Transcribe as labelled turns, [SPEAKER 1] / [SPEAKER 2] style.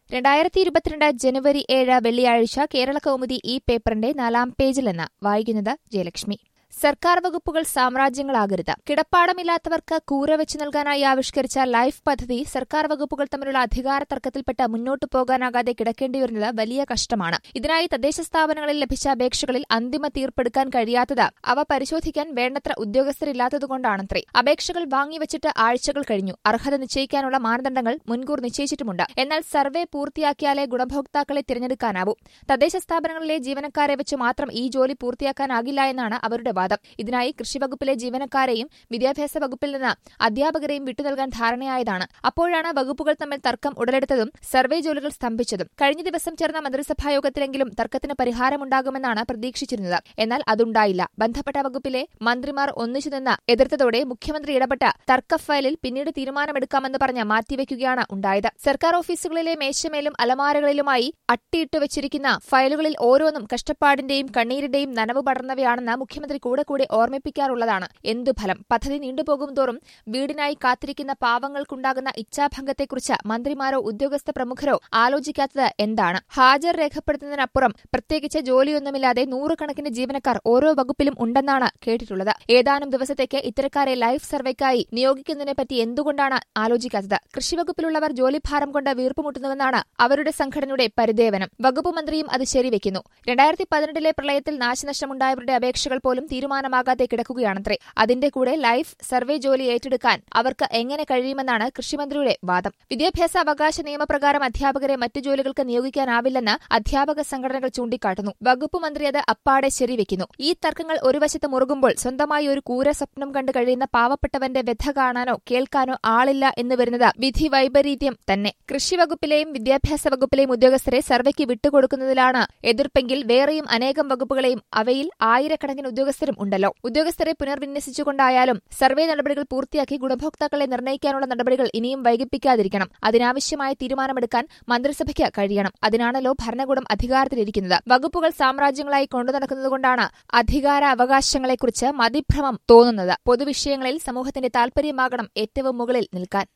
[SPEAKER 1] രണ്ടായിരത്തി ഇരുപത്തിരണ്ട് ജനുവരി ഏഴ് വെള്ളിയാഴ്ച കേരള കൗമുദി ഈ പേപ്പറിന്റെ നാലാം പേജിലെന്ന് വായിക്കുന്നത് ജയലക്ഷ്മി സർക്കാർ വകുപ്പുകൾ സാമ്രാജ്യങ്ങളാകരുത് കിടപ്പാടമില്ലാത്തവർക്ക് കൂര വെച്ച് നൽകാനായി ആവിഷ്കരിച്ച ലൈഫ് പദ്ധതി സർക്കാർ വകുപ്പുകൾ തമ്മിലുള്ള അധികാര തർക്കത്തിൽപ്പെട്ട് മുന്നോട്ടു പോകാനാകാതെ കിടക്കേണ്ടി വരുന്നത് വലിയ കഷ്ടമാണ് ഇതിനായി തദ്ദേശ സ്ഥാപനങ്ങളിൽ ലഭിച്ച അപേക്ഷകളിൽ അന്തിമ തീർപ്പെടുക്കാൻ കഴിയാത്തത് അവ പരിശോധിക്കാൻ വേണ്ടത്ര ഉദ്യോഗസ്ഥരില്ലാത്തതുകൊണ്ടാണത്രേ അപേക്ഷകൾ വാങ്ങിവച്ചിട്ട് ആഴ്ചകൾ കഴിഞ്ഞു അർഹത നിശ്ചയിക്കാനുള്ള മാനദണ്ഡങ്ങൾ മുൻകൂർ നിശ്ചയിച്ചിട്ടുമുണ്ട് എന്നാൽ സർവേ പൂർത്തിയാക്കിയാലേ ഗുണഭോക്താക്കളെ തിരഞ്ഞെടുക്കാനാവൂ തദ്ദേശ സ്ഥാപനങ്ങളിലെ ജീവനക്കാരെ വെച്ച് മാത്രം ഈ ജോലി പൂർത്തിയാക്കാനാകില്ല എന്നാണ് അവരുടെ വാദം ഇതിനായി കൃഷിവകുപ്പിലെ ജീവനക്കാരെയും വിദ്യാഭ്യാസ വകുപ്പിൽ നിന്ന് അധ്യാപകരെയും വിട്ടുനൽകാൻ ധാരണയായതാണ് അപ്പോഴാണ് വകുപ്പുകൾ തമ്മിൽ തർക്കം ഉടലെടുത്തതും സർവേ ജോലികൾ സ്തംഭിച്ചതും കഴിഞ്ഞ ദിവസം ചേർന്ന മന്ത്രിസഭായോഗത്തിലെങ്കിലും തർക്കത്തിന് പരിഹാരമുണ്ടാകുമെന്നാണ് പ്രതീക്ഷിച്ചിരുന്നത് എന്നാൽ അതുണ്ടായില്ല ബന്ധപ്പെട്ട വകുപ്പിലെ മന്ത്രിമാർ ഒന്നിച്ചു നിന്ന് എതിർത്തതോടെ മുഖ്യമന്ത്രി ഇടപെട്ട് തർക്ക ഫയലിൽ പിന്നീട് തീരുമാനമെടുക്കാമെന്ന് പറഞ്ഞ് മാറ്റിവെക്കുകയാണ് ഉണ്ടായത് സർക്കാർ ഓഫീസുകളിലെ മേശമേലും അലമാരകളിലുമായി അട്ടിയിട്ട് വെച്ചിരിക്കുന്ന ഫയലുകളിൽ ഓരോന്നും കഷ്ടപ്പാടിന്റെയും കണ്ണീരിന്റെയും നനവ് പടർന്നവയാണെന്ന് മുഖ്യമന്ത്രി കൂടെ കൂടെ ഓർമ്മിപ്പിക്കാറുള്ളതാണ് എന്തു ഫലം പദ്ധതി നീണ്ടുപോകും തോറും വീടിനായി കാത്തിരിക്കുന്ന പാവങ്ങൾക്കുണ്ടാകുന്ന ഇച്ഛാഭംഗത്തെക്കുറിച്ച് മന്ത്രിമാരോ ഉദ്യോഗസ്ഥ പ്രമുഖരോ ആലോചിക്കാത്തത് എന്താണ് ഹാജർ രേഖപ്പെടുത്തുന്നതിനപ്പുറം പ്രത്യേകിച്ച് ജോലിയൊന്നുമില്ലാതെ നൂറുകണക്കിന് ജീവനക്കാർ ഓരോ വകുപ്പിലും ഉണ്ടെന്നാണ് കേട്ടിട്ടുള്ളത് ഏതാനും ദിവസത്തേക്ക് ഇത്തരക്കാരെ ലൈഫ് സർവേക്കായി നിയോഗിക്കുന്നതിനെപ്പറ്റി എന്തുകൊണ്ടാണ് ആലോചിക്കാത്തത് കൃഷിവകുപ്പിലുള്ളവർ ജോലിഭാരം കൊണ്ട് വീർപ്പുമുട്ടുന്നുവെന്നാണ് അവരുടെ സംഘടനയുടെ പരിദേവനം വകുപ്പ് മന്ത്രിയും അത് ശരിവെക്കുന്നു രണ്ടായിരത്തി പതിനെട്ടിലെ പ്രളയത്തിൽ നാശനഷ്ടമുണ്ടായവരുടെ അപേക്ഷകൾ പോലും തീരുമാനമാകാതെ കിടക്കുകയാണത്രേ അതിന്റെ കൂടെ ലൈഫ് സർവേ ജോലി ഏറ്റെടുക്കാൻ അവർക്ക് എങ്ങനെ കഴിയുമെന്നാണ് കൃഷിമന്ത്രിയുടെ വാദം വിദ്യാഭ്യാസ അവകാശ നിയമപ്രകാരം അധ്യാപകരെ മറ്റു ജോലികൾക്ക് നിയോഗിക്കാനാവില്ലെന്ന് അധ്യാപക സംഘടനകൾ ചൂണ്ടിക്കാട്ടുന്നു വകുപ്പ് മന്ത്രി അത് അപ്പാടെ ശരിവെക്കുന്നു ഈ തർക്കങ്ങൾ ഒരു വശത്ത് മുറുകുമ്പോൾ സ്വന്തമായി ഒരു കൂര സ്വപ്നം കണ്ടു കഴിയുന്ന പാവപ്പെട്ടവന്റെ വ്യഥ കാണാനോ കേൾക്കാനോ ആളില്ല എന്ന് വരുന്നത് വിധി വൈപരീത്യം തന്നെ കൃഷിവകുപ്പിലെയും വിദ്യാഭ്യാസ വകുപ്പിലെയും ഉദ്യോഗസ്ഥരെ സർവേക്ക് വിട്ടുകൊടുക്കുന്നതിലാണ് എതിർപ്പെങ്കിൽ വേറെയും അനേകം വകുപ്പുകളെയും അവയിൽ ആയിരക്കണക്കിന് ഉദ്യോഗസ്ഥരും ഉണ്ടല്ലോ ഉദ്യോഗസ്ഥരെ പുനർവിന്യസിച്ചുകൊണ്ടായാലും സർവേ നടപടികൾ പൂർത്തിയാക്കി ഗുണഭോക്താക്കളെ നിർണ്ണയിക്കാനുള്ള നടപടികൾ ഇനിയും വൈകിപ്പിക്കാതിരിക്കണം അതിനാവശ്യമായ തീരുമാനമെടുക്കാൻ മന്ത്രിസഭയ്ക്ക് കഴിയണം അതിനാണല്ലോ ഭരണകൂടം അധികാരത്തിലിരിക്കുന്നത് വകുപ്പുകൾ സാമ്രാജ്യങ്ങളായി കൊണ്ടുനടക്കുന്നതുകൊണ്ടാണ് അധികാര അവകാശങ്ങളെക്കുറിച്ച് മതിഭ്രമം തോന്നുന്നത് പൊതുവിഷയങ്ങളിൽ സമൂഹത്തിന്റെ താൽപര്യമാകണം ഏറ്റവും മുകളിൽ നിൽക്കാൻ